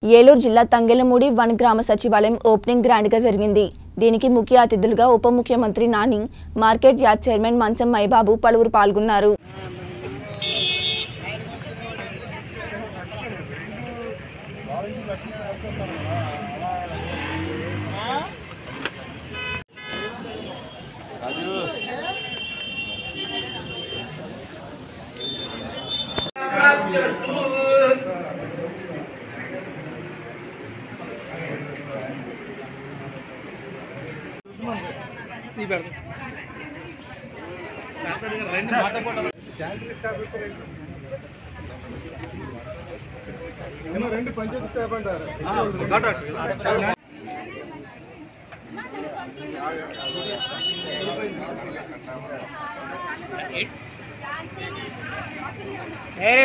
ఏలూరు జిల్లా తంగెలమూడి వన్ గ్రామ సచివాలయం ఓపెనింగ్ గ్రాండ్గా జరిగింది దీనికి ముఖ్య అతిథులుగా ఉప ముఖ్యమంత్రి నాని మార్కెట్ యార్డ్ చైర్మన్ మంచం మైబాబు పలువురు పాల్గొన్నారు రెండు పంచాయతీ స్టాఫ్ అంటారు